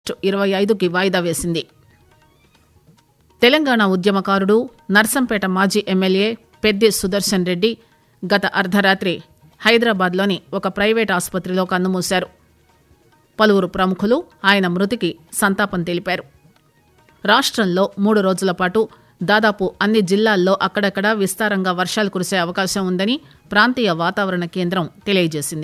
ఇరవై ఐదుకి వాయిదా వేసింది తెలంగాణ ఉద్యమకారుడు నర్సంపేట మాజీ ఎమ్మెల్యే పెద్ది సుదర్శన్ రెడ్డి గత అర్ధరాత్రి హైదరాబాద్లోని ఒక ప్రైవేట్ ఆసుపత్రిలో కన్నుమూశారు పలువురు ప్రముఖులు ఆయన మృతికి సంతాపం తెలిపారు రాష్ట్రంలో మూడు రోజుల పాటు దాదాపు అన్ని జిల్లాల్లో అక్కడక్కడ విస్తారంగా వర్షాలు కురిసే అవకాశం ఉందని ప్రాంతీయ వాతావరణ కేంద్రం తెలియజేసింది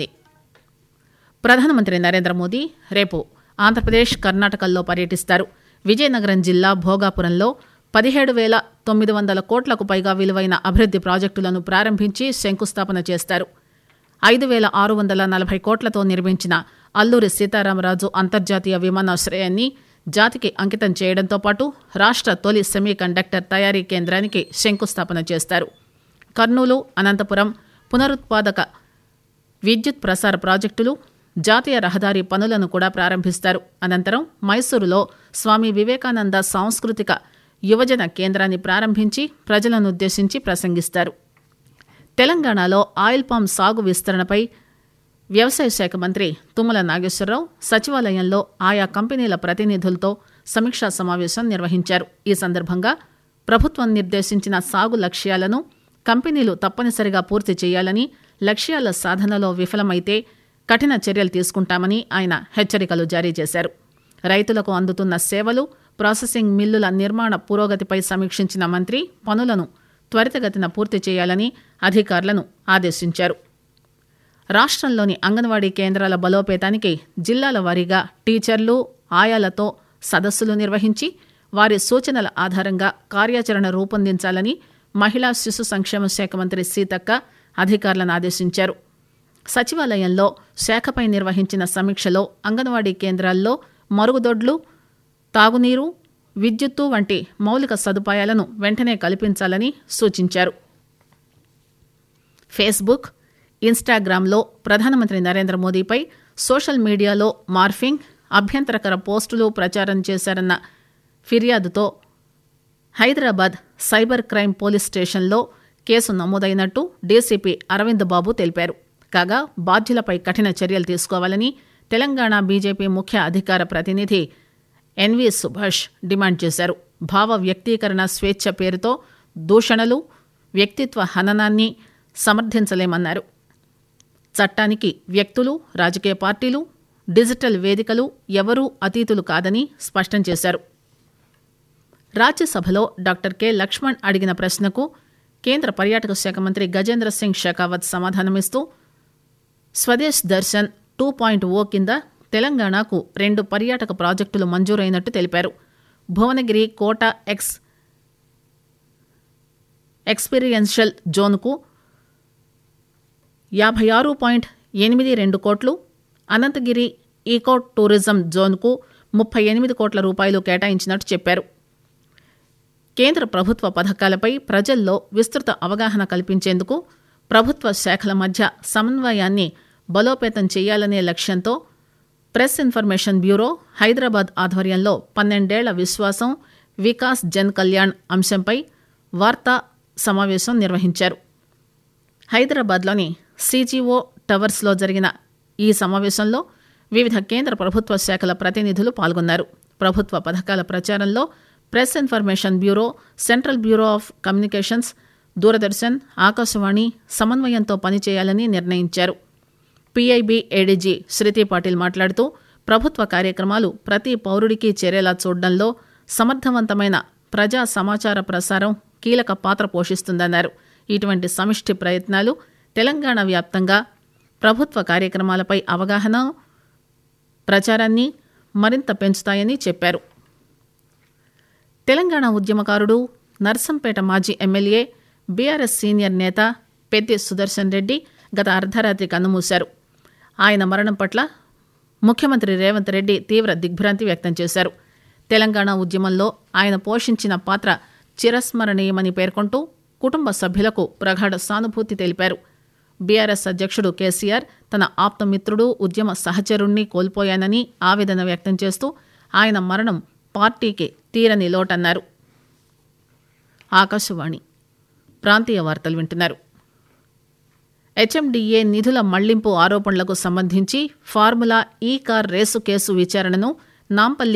ప్రధానమంత్రి నరేంద్ర మోదీ రేపు ఆంధ్రప్రదేశ్ కర్ణాటకల్లో పర్యటిస్తారు విజయనగరం జిల్లా భోగాపురంలో పదిహేడు వేల తొమ్మిది వందల కోట్లకు పైగా విలువైన అభివృద్ది ప్రాజెక్టులను ప్రారంభించి శంకుస్థాపన చేస్తారు ఐదు వేల ఆరు వందల నలభై కోట్లతో నిర్మించిన అల్లూరి సీతారామరాజు అంతర్జాతీయ విమానాశ్రయాన్ని జాతికి అంకితం చేయడంతో పాటు రాష్ట్ర తొలి సెమీ కండక్టర్ తయారీ కేంద్రానికి శంకుస్థాపన చేస్తారు కర్నూలు అనంతపురం పునరుత్పాదక విద్యుత్ ప్రసార ప్రాజెక్టులు జాతీయ రహదారి పనులను కూడా ప్రారంభిస్తారు అనంతరం మైసూరులో స్వామి వివేకానంద సాంస్కృతిక యువజన కేంద్రాన్ని ప్రారంభించి ప్రజలనుద్దేశించి ప్రసంగిస్తారు తెలంగాణలో ఆయిల్ పామ్ సాగు విస్తరణపై వ్యవసాయ శాఖ మంత్రి తుమ్మల నాగేశ్వరరావు సచివాలయంలో ఆయా కంపెనీల ప్రతినిధులతో సమీక్షా సమావేశం నిర్వహించారు ఈ సందర్భంగా ప్రభుత్వం నిర్దేశించిన సాగు లక్ష్యాలను కంపెనీలు తప్పనిసరిగా పూర్తి చేయాలని లక్ష్యాల సాధనలో విఫలమైతే కఠిన చర్యలు తీసుకుంటామని ఆయన హెచ్చరికలు జారీ చేశారు రైతులకు అందుతున్న సేవలు ప్రాసెసింగ్ మిల్లుల నిర్మాణ పురోగతిపై సమీక్షించిన మంత్రి పనులను త్వరితగతిన పూర్తి చేయాలని అధికారులను ఆదేశించారు రాష్ట్రంలోని అంగన్వాడీ కేంద్రాల బలోపేతానికి జిల్లాల వారీగా టీచర్లు ఆయాలతో సదస్సులు నిర్వహించి వారి సూచనల ఆధారంగా కార్యాచరణ రూపొందించాలని మహిళా శిశు సంక్షేమ శాఖ మంత్రి సీతక్క అధికారులను ఆదేశించారు సచివాలయంలో శాఖపై నిర్వహించిన సమీక్షలో అంగన్వాడీ కేంద్రాల్లో మరుగుదొడ్లు తాగునీరు విద్యుత్తు వంటి మౌలిక సదుపాయాలను వెంటనే కల్పించాలని సూచించారు ఫేస్బుక్ ఇన్స్టాగ్రామ్లో ప్రధానమంత్రి నరేంద్ర మోదీపై సోషల్ మీడియాలో మార్ఫింగ్ అభ్యంతరకర పోస్టులు ప్రచారం చేశారన్న ఫిర్యాదుతో హైదరాబాద్ సైబర్ క్రైమ్ పోలీస్ స్టేషన్లో కేసు నమోదైనట్టు డీసీపీ అరవింద్ బాబు తెలిపారు కాగా బాధ్యులపై కఠిన చర్యలు తీసుకోవాలని తెలంగాణ బీజేపీ ముఖ్య అధికార ప్రతినిధి ఎన్వి సుభాష్ డిమాండ్ చేశారు భావ వ్యక్తీకరణ స్వేచ్ఛ పేరుతో దూషణలు వ్యక్తిత్వ హననాన్ని సమర్థించలేమన్నారు చట్టానికి వ్యక్తులు రాజకీయ పార్టీలు డిజిటల్ వేదికలు ఎవరూ అతీతులు కాదని స్పష్టం చేశారు రాజ్యసభలో డాక్టర్ కె లక్ష్మణ్ అడిగిన ప్రశ్నకు కేంద్ర పర్యాటక శాఖ మంత్రి గజేంద్ర సింగ్ షెకావత్ సమాధానమిస్తూ Swadesh Darshan two point O కింద తెలంగాణకు రెండు పర్యాటక ప్రాజెక్టులు మంజూరైనట్టు తెలిపారు భువనగిరి కోట ఎక్స్ ఎక్స్పీరియన్షియల్ జోన్కు యాభై ఆరు పాయింట్ ఎనిమిది రెండు కోట్లు అనంతగిరి ఈకో టూరిజం జోన్కు ముప్పై ఎనిమిది కోట్ల రూపాయలు కేటాయించినట్టు చెప్పారు కేంద్ర ప్రభుత్వ పథకాలపై ప్రజల్లో విస్తృత అవగాహన కల్పించేందుకు ప్రభుత్వ శాఖల మధ్య సమన్వయాన్ని బలోపేతం చేయాలనే లక్ష్యంతో ప్రెస్ ఇన్ఫర్మేషన్ బ్యూరో హైదరాబాద్ ఆధ్వర్యంలో పన్నెండేళ్ల విశ్వాసం వికాస్ జన్ కళ్యాణ్ అంశంపై వార్తా సమావేశం నిర్వహించారు హైదరాబాద్లోని సీజీఓ టవర్స్లో జరిగిన ఈ సమావేశంలో వివిధ కేంద్ర ప్రభుత్వ శాఖల ప్రతినిధులు పాల్గొన్నారు ప్రభుత్వ పథకాల ప్రచారంలో press information bureau central bureau of communications Doordarshan Akashvani సమన్వయంతో పనిచేయాలని నిర్ణయించారు పీఐబీ ఏడీజీ శృతి పాటిల్ మాట్లాడుతూ ప్రభుత్వ కార్యక్రమాలు ప్రతి పౌరుడికి చేరేలా చూడడంలో సమర్థవంతమైన ప్రజా సమాచార ప్రసారం కీలక పాత్ర పోషిస్తుందన్నారు ఇటువంటి సమిష్టి ప్రయత్నాలు తెలంగాణ వ్యాప్తంగా ప్రభుత్వ కార్యక్రమాలపై అవగాహన ప్రచారాన్ని మరింత పెంచుతాయని చెప్పారు తెలంగాణ ఉద్యమకారుడు నర్సంపేట మాజీ ఎమ్మెల్యే బీఆర్ఎస్ సీనియర్ నేత పెద్ది సుదర్శన్ రెడ్డి గత అర్ధరాత్రి కన్నుమూశారు ఆయన మరణం పట్ల ముఖ్యమంత్రి రేవంత్ రెడ్డి తీవ్ర దిగ్భ్రాంతి వ్యక్తం చేశారు తెలంగాణ ఉద్యమంలో ఆయన పోషించిన పాత్ర చిరస్మరణీయమని పేర్కొంటూ కుటుంబ సభ్యులకు ప్రగాఢ సానుభూతి తెలిపారు బీఆర్ఎస్ అధ్యక్షుడు కేసీఆర్ తన ఆప్తమిత్రుడు ఉద్యమ సహచరుణ్ణి కోల్పోయానని ఆవేదన వ్యక్తం చేస్తూ ఆయన మరణం పార్టీకి తీరని లోటన్నారు ఆకాశవాణి ప్రాంతీయ వార్తలు వింటున్నారు హెచ్ఎండిఏ నిధుల మళ్లింపు ఆరోపణలకు సంబంధించి ఫార్ములా ఈ కార్ రేసు కేసు విచారణను నాంపల్లి